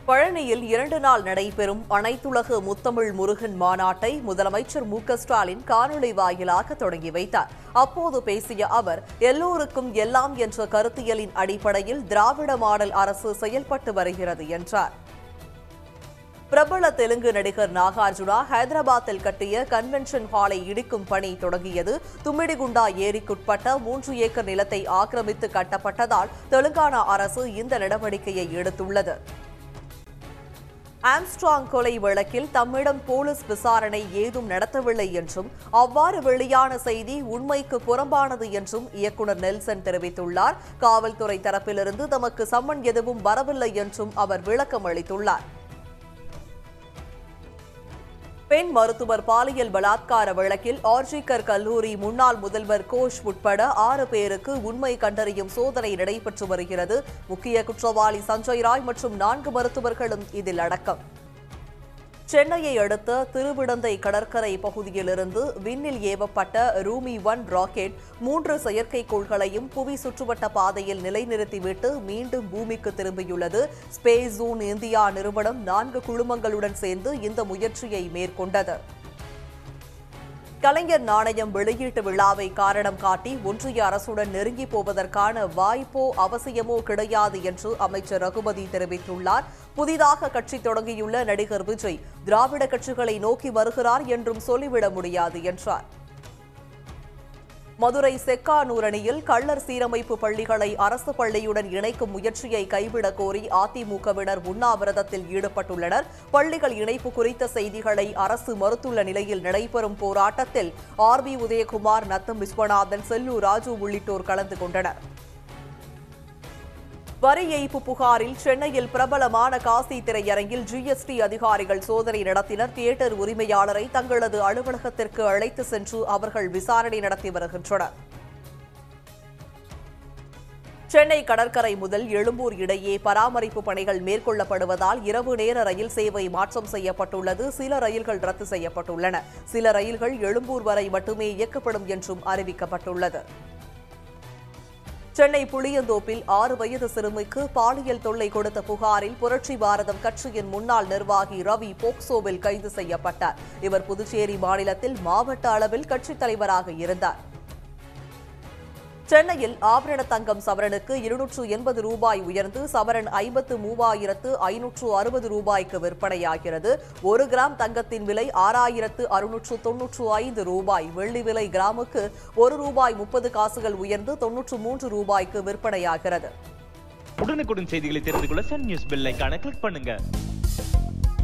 பழனியில் இரண்டு நாள் நடைபெறும் அனைத்துலக முத்தமிழ் முருகன் மாநாட்டை முதலமைச்சர் மு க ஸ்டாலின் காணொலி வாயிலாக தொடங்கி வைத்தார் அப்போது பேசிய அவர் எல்லோருக்கும் எல்லாம் என்ற கருத்தியலின் அடிப்படையில் திராவிட மாடல் அரசு செயல்பட்டு வருகிறது என்றார் பிரபல தெலுங்கு நடிகர் நாகார்ஜுனா ஹைதராபாத்தில் கட்டிய கன்வென்ஷன் ஹாலை இடிக்கும் பணி தொடங்கியது தும்மிடிகுண்டா ஏரிக்குட்பட்ட மூன்று ஏக்கர் நிலத்தை ஆக்கிரமித்து கட்டப்பட்டதால் தெலுங்கானா அரசு இந்த நடவடிக்கையை எடுத்துள்ளது ஆம்ஸ்ட்ராங் கொலை வழக்கில் தம்மிடம் போலீஸ் விசாரணை ஏதும் நடத்தவில்லை என்றும் அவ்வாறு வெளியான செய்தி உண்மைக்கு புறம்பானது என்றும் இயக்குநர் நெல்சன் தெரிவித்துள்ளார் காவல்துறை தரப்பிலிருந்து தமக்கு சம்மன் எதுவும் வரவில்லை என்றும் அவர் விளக்கம் அளித்துள்ளார் பெண் மருத்துவர் பாலியல் பலாத்கார வழக்கில் ஆர்ஜிகர் கல்லூரி முன்னாள் முதல்வர் கோஷ் உட்பட ஆறு பேருக்கு உண்மை கண்டறியும் சோதனை நடைபெற்று வருகிறது முக்கிய குற்றவாளி சஞ்சய் ராய் மற்றும் நான்கு மருத்துவர்களும் இதில் அடக்கம் சென்னையை அடுத்த திருவிடந்தை கடற்கரை பகுதியிலிருந்து விண்ணில் ஏவப்பட்ட ரூமி ஒன் ராக்கெட் மூன்று செயற்கைக்கோள்களையும் புவி சுற்றுவட்ட பாதையில் நிலைநிறுத்திவிட்டு மீண்டும் பூமிக்கு திரும்பியுள்ளது ஸ்பேஸ் ஜூன் இந்தியா நிறுவனம் நான்கு குழுமங்களுடன் சேர்ந்து இந்த முயற்சியை மேற்கொண்டது கலைஞர் நாணயம் வெளியீட்டு விழாவை காரணம் காட்டி ஒன்றிய அரசுடன் நெருங்கி போவதற்கான வாய்ப்போ அவசியமோ கிடையாது என்று அமைச்சர் ரகுபதி தெரிவித்துள்ளார் புதிதாக கட்சி தொடங்கியுள்ள நடிகர் விஜய் திராவிட கட்சிகளை நோக்கி வருகிறார் என்றும் சொல்லிவிட முடியாது என்றார் மதுரை செக்கானூர் அணியில் கள்ளர் சீரமைப்பு பள்ளிகளை அரசு பள்ளியுடன் இணைக்கும் முயற்சியை கைவிடக் கோரி அதிமுகவினர் உண்ணாவிரதத்தில் ஈடுபட்டுள்ளனர் பள்ளிகள் இணைப்பு குறித்த செய்திகளை அரசு மறுத்துள்ள நிலையில் நடைபெறும் போராட்டத்தில் ஆர் பி உதயகுமார் நத்தம் விஸ்வநாதன் செல்லூர் ராஜு உள்ளிட்டோர் கலந்து கொண்டனர் வரி ஏய்ப்பு புகாரில் சென்னையில் பிரபலமான காசி திரையரங்கில் ஜிஎஸ்டி அதிகாரிகள் சோதனை நடத்தினர் தியேட்டர் உரிமையாளரை தங்களது அலுவலகத்திற்கு அழைத்து சென்று அவர்கள் விசாரணை நடத்தி வருகின்றனர் சென்னை கடற்கரை முதல் எழும்பூர் இடையே பராமரிப்பு பணிகள் மேற்கொள்ளப்படுவதால் இரவு நேர ரயில் சேவை மாற்றம் செய்யப்பட்டுள்ளது சில ரயில்கள் ரத்து செய்யப்பட்டுள்ளன சில ரயில்கள் எழும்பூர் வரை மட்டுமே இயக்கப்படும் என்றும் அறிவிக்கப்பட்டுள்ளது சென்னை புளியந்தோப்பில் ஆறு வயது சிறுமிக்கு பாலியல் தொல்லை கொடுத்த புகாரில் புரட்சி பாரதம் கட்சியின் முன்னாள் நிர்வாகி ரவி போக்சோவில் கைது செய்யப்பட்டார் இவர் புதுச்சேரி மாநிலத்தில் மாவட்ட அளவில் கட்சித் தலைவராக இருந்தார் சென்னையில் ஆபரண தங்கம் சவரனுக்கு இருநூற்று எண்பது ரூபாய் உயர்ந்து சவரன் ஐம்பத்து மூவாயிரத்து ஐநூற்று அறுபது ரூபாய்க்கு விற்பனையாகிறது ஒரு கிராம் தங்கத்தின் விலை ஆறாயிரத்து அறுநூற்று தொன்னூற்று ஐந்து ரூபாய் வெள்ளி விலை கிராமுக்கு ஒரு ரூபாய் முப்பது காசுகள் உயர்ந்து தொன்னூற்று மூன்று ரூபாய்க்கு விற்பனையாகிறது உடனுக்குடன் செய்திகளை தெரிந்து கொள்ள சன் நியூஸ் பெல் ஐகானை கிளிக் பண்ணுங்க